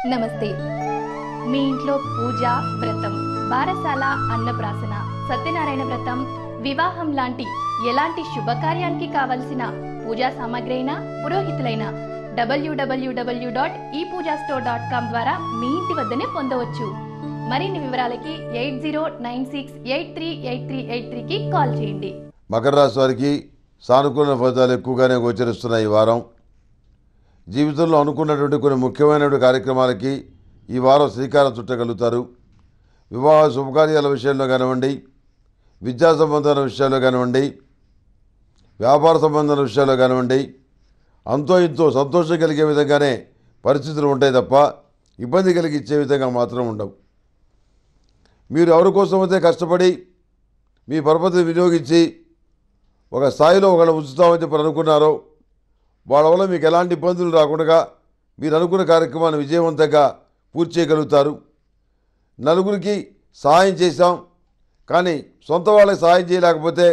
నమస్తే మీ ఇంట్లో పూజ వ్రతం బారసాల అన్నప్రాసన సత్యనారాయణ వ్రతం వివాహం లాంటి ఎలాంటి శుభకార్యానికి కావలసిన పూజా సామాగ్రి అయినా పురోహితులైన డబ్ల్యూడబ్ల్యూడబ్ల్యూ డాట్ ఈ పూజా స్టోర్ డాట్ కామ్ ద్వారా మీ ఇంటి వద్దనే పొందవచ్చు మరిన్ని వివరాలకి eight zero nine six eight three eight three eight త్రీకి కాల్ చేయండి మకర రాశి వారికి సానుకూల ఫలితాలు ఎక్కువగానే గోచరిస్తున్నాయి ఈ వారం జీవితంలో అనుకున్నటువంటి కొన్ని ముఖ్యమైనటువంటి కార్యక్రమాలకి ఈ వారం శ్రీకారం చుట్టగలుగుతారు వివాహ శుభకార్యాల విషయంలో కానివ్వండి విద్యా సంబంధమైన విషయాల్లో కానివ్వండి వ్యాపార సంబంధమైన విషయాల్లో కానివ్వండి అంతో ఇంతో సంతోషం కలిగే విధంగానే పరిస్థితులు ఉంటాయి తప్ప ఇబ్బంది కలిగించే విధంగా మాత్రం ఉండవు మీరు ఎవరి కోసమైతే కష్టపడి మీ పరపతిని వినియోగించి ఒక స్థాయిలో ఒకళ్ళు ఉంచుతామని చెప్పి అనుకున్నారో వాళ్ళ వల్ల మీకు ఎలాంటి ఇబ్బందులు రాకుండా మీరు అనుకున్న కార్యక్రమాన్ని విజయవంతంగా పూర్తి చేయగలుగుతారు నలుగురికి సహాయం చేశాం కానీ సొంత వాళ్ళకి సహాయం చేయలేకపోతే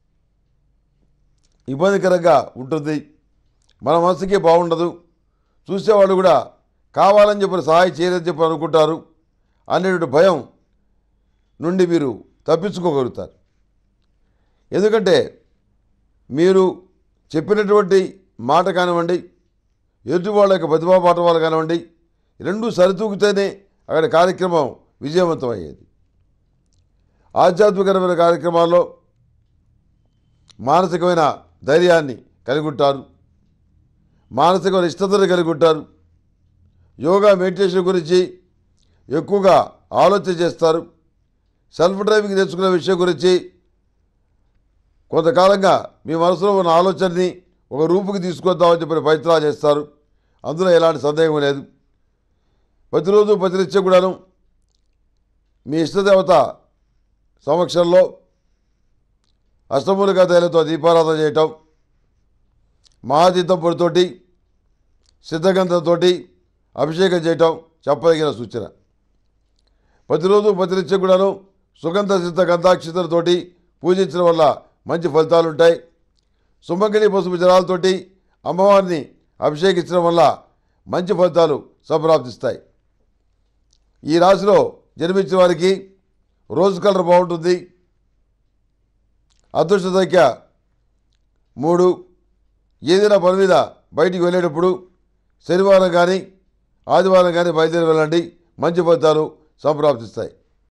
ఇబ్బందికరంగా ఉంటుంది మన మనసుకే బాగుండదు చూసేవాళ్ళు కూడా కావాలని చెప్పి సహాయం చేయలేదని చెప్పి అనుకుంటారు అనేటువంటి భయం నుండి మీరు తప్పించుకోగలుగుతారు ఎందుకంటే మీరు చెప్పినటువంటి మాట కానివ్వండి ఎదుటి వాళ్ళ యొక్క ప్రతిభా పాఠవాలు కానివ్వండి రెండు సరితూగితేనే అక్కడ కార్యక్రమం విజయవంతం అయ్యేది ఆధ్యాత్మికమైన కార్యక్రమాల్లో మానసికమైన ధైర్యాన్ని కలిగి ఉంటారు మానసికమైన ఇష్టతను కలిగి ఉంటారు యోగా మెడిటేషన్ గురించి ఎక్కువగా ఆలోచన చేస్తారు సెల్ఫ్ డ్రైవింగ్ నేర్చుకునే విషయం గురించి కొంతకాలంగా మీ మనసులో ఉన్న ఆలోచనని ఒక రూపుకి తీసుకొద్దామని చెప్పిన ప్రయత్నాలు చేస్తారు అందులో ఎలాంటి సందేహం లేదు ప్రతిరోజు ప్రతినిత్యం కూడాను మీ ఇష్టదేవత సమక్షంలో అష్టమూలికా తైలతో దీపారాధన చేయటం మహాతీర్థం పొడితోటి సిద్ధగంధంతో అభిషేకం చేయటం చెప్పదగిన సూచన ప్రతిరోజు ప్రతినిత్యం కూడాను సుగంధ సిద్ధ గంధాక్షతలతోటి పూజించడం వల్ల మంచి ఫలితాలు ఉంటాయి సుమంగిని పసుపు జలాలతోటి అమ్మవారిని అభిషేకించడం వల్ల మంచి ఫలితాలు సంప్రాప్తిస్తాయి ఈ రాశిలో జన్మించిన వారికి రోజు కలర్ బాగుంటుంది అదృష్ట సంఖ్య మూడు ఏదైనా పని మీద బయటికి వెళ్ళేటప్పుడు శనివారం కానీ ఆదివారం కానీ బయలుదేరి వెళ్ళండి మంచి ఫలితాలు సంప్రాప్తిస్తాయి